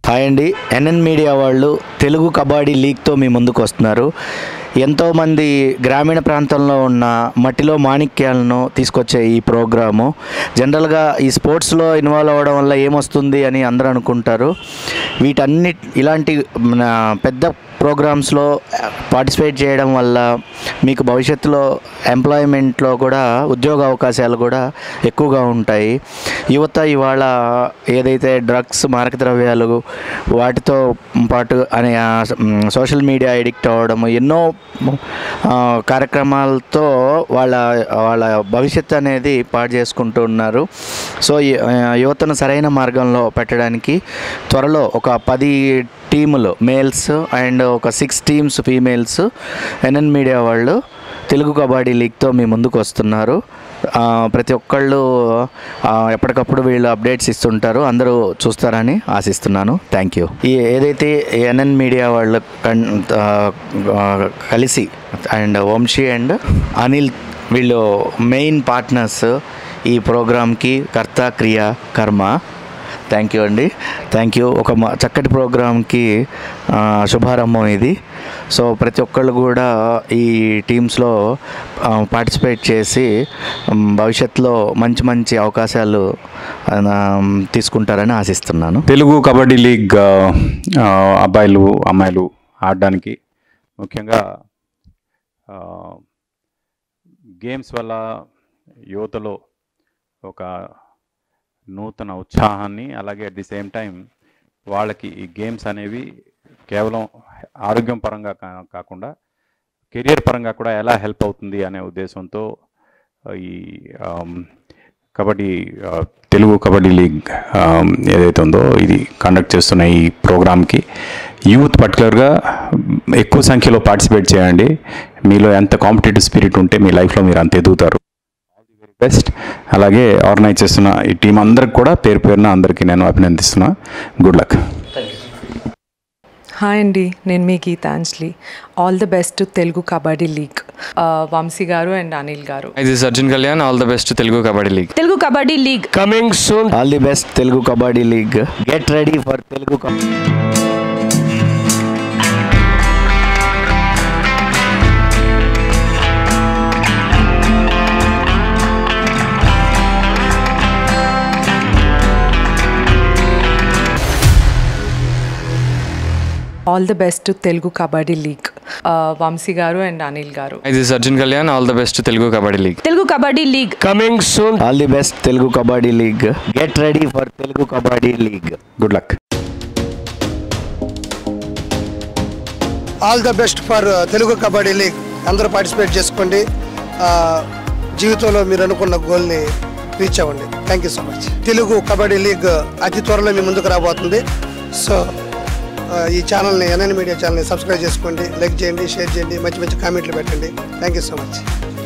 Hi అండి NN media వాళ్ళు తెలుగు కబడ్డీ లీగ్తో మీ ముందుకు వస్తున్నారు ఎంతోమంది గ్రామీణ ప్రాంతంలో ఉన్న మట్టిలో మాణిక్యాలను తీసుకొచ్చే ఈ ప్రోగ్రాము జనరల్గా ఈ స్పోర్ట్స్లో ఇన్వాల్వ్ అవ్వడం వల్ల ఏమొస్తుంది అని అందరూ అనుకుంటారు వీటన్ని ఇలాంటి మన పెద్ద ప్రోగ్రామ్స్లో పార్టిసిపేట్ చేయడం వల్ల మీకు భవిష్యత్తులో ఎంప్లాయ్మెంట్లో కూడా ఉద్యోగ అవకాశాలు కూడా ఎక్కువగా ఉంటాయి యువత ఇవాళ ఏదైతే డ్రగ్స్ మారక ద్రవ్యాలు వాటితో పాటు అనే ఆ, మ్, సోషల్ మీడియా ఎడిక్ట్ అవ్వడం ఎన్నో ఆ, కార్యక్రమాలతో వాళ్ళ వాళ్ళ భవిష్యత్తు అనేది పాడు చేసుకుంటూ ఉన్నారు సో ఈ, ఆ, యువతను సరైన మార్గంలో పెట్టడానికి త్వరలో ఒక పది టీములు మేల్స్ అండ్ ఒక six teams females NN media వాళ్ళు తెలుగు కబడ్డీ లీగ్తో మీ ముందుకు వస్తున్నారు ఆ, ప్రతి ఒక్కళ్ళు ఆ, ఎప్పటికప్పుడు వీళ్ళు అప్డేట్స్ ఇస్తుంటారు అందరూ చూస్తారని ఆశిస్తున్నాను థ్యాంక్ యూ ఈ ఏదైతే ఎన్ఎన్ మీడియా వాళ్ళు కన్ ఆ, ఆ, కలిసి అండ్ వంశీ అండ్ అనిల్ వీళ్ళు మెయిన్ పార్ట్నర్స్ ఈ ప్రోగ్రామ్కి కర్త క్రియ కర్మ థ్యాంక్ యూ అండి థ్యాంక్ యూ ఒక మ- చక్కటి ప్రోగ్రామ్కి ఆ, శుభారంభం ఇది సో ప్రతి ఒక్కళ్ళు కూడా ఈ టీమ్స్లో పార్టిసిపేట్ చేసి ఉమ్, భవిష్యత్తులో మంచి మంచి అవకాశాలు ఆ, తీసుకుంటారని ఆశిస్తున్నాను తెలుగు కబడ్డీ లీగ్ ఆ, ఆ, అబ్బాయిలు అమ్మాయిలు ఆడడానికి ముఖ్యంగా ఆ, గేమ్స్ వల్ల యువతలో ఒక నూతన ఉత్సాహాన్ని అలాగే అట్ ది సేమ్ టైం వాళ్ళకి ఈ గేమ్స్ అనేవి కేవలం ఆరోగ్యం పరంగా కా- కాకుండా కెరియర్ పరంగా కూడా ఎలా హెల్ప్ అవుతుంది అనే ఉద్దేశంతో ఆ, ఈ ఆమ్, కబడ్డీ ఆ, తెలుగు కబడ్డీ లీగ్ ఆమ్, ఏదైతే ఉందో ఇది కండక్ట్ చేస్తున్న ఈ ప్రోగ్రామ్కి యూత్ పర్టికులర్గా ఎక్కువ సంఖ్యలో పార్టిసిపేట్ చేయండి మీలో ఎంత కాంపిటేటివ్ స్పిరిట్ ఉంటే మీ లైఫ్లో మీరు అంత ఎదుగుతారు బెస్ట్ అలాగే ఆర్గనైజ్ చేస్తున్న ఈ టీం అందరికి కూడా పేరు పేరున అందరికీ నేను అభినందిస్తున్నా గుడ్ లక్ హాయ్ అండి నేను మీ Geetanjali all the best to Telugu Kabaddi league Vamshi garu and Anil గారు Hi, this is Arjun Kalyan. All the best to Telugu Kabaddi League. Telugu Kabaddi league Coming soon. All the best Telugu Kabaddi league get ready for Telugu Kabaddi all the best to Telugu Kabaddi league Vamshi garu and Anil గారు Hi, this is Arjun Kalyan. All the best to Telugu Kabaddy League. Telugu Kabaddi league Coming soon. All the best Telugu Kabaddi league get ready for Telugu Kabaddi league good luck all the best for Telugu Kabaddi league అందరూ participate చేసుకోండి ఆ, జీవితంలో మీరు అనుకున్న గోల్ని reach అవ్వండి thank you so much Telugu Kabaddi league అతి త్వరలో మీ ముందుకు రాబోతుంది సో ఆ, ఈ ఛానల్ని ఎన్ఎన్ మీడియా ఛానల్ని సబ్స్క్రైబ్ చేసుకోండి లైక్ చేయండి షేర్ చేయండి మంచి మంచి కామెంట్లు పెట్టండి థ్యాంక్ యూ సో మచ్